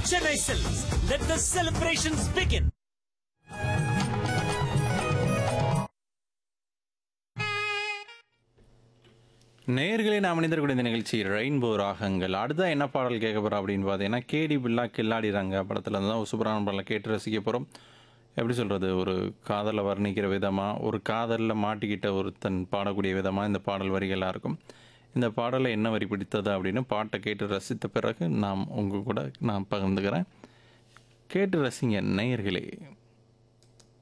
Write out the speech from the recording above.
Chennai Silks. Let the celebrations begin. நேயர்களே நாம் மனிதர்களுடைய இந்த நிகழ்ச்சி ரெயின்போ ராகங்கள் அடுத்தா என்ன பாடல் கேட்க போகிறோம் அப்படின்னு பார்த்தீங்கன்னா கேடி பில்லா கில்லாடிறாங்க படத்தில் இருந்து தான் ஒரு சூப்பரான பாடலை கேட்டு ரசிக்க போகிறோம் எப்படி சொல்கிறது ஒரு காதலை வர்ணிக்கிற விதமாக ஒரு காதலில் மாட்டிக்கிட்ட ஒருத்தன் பாடக்கூடிய விதமாக இந்த பாடல் வரிகளாக இருக்கும் இந்த பாடலை என்ன வரி பிடித்தது அப்படின்னு பாட்டை கேட்டு ரசித்த பிறகு நாம் உங்கள் கூட நான் பகிர்ந்துக்கிறேன் கேட்டு ரசிங்க நேயர்களே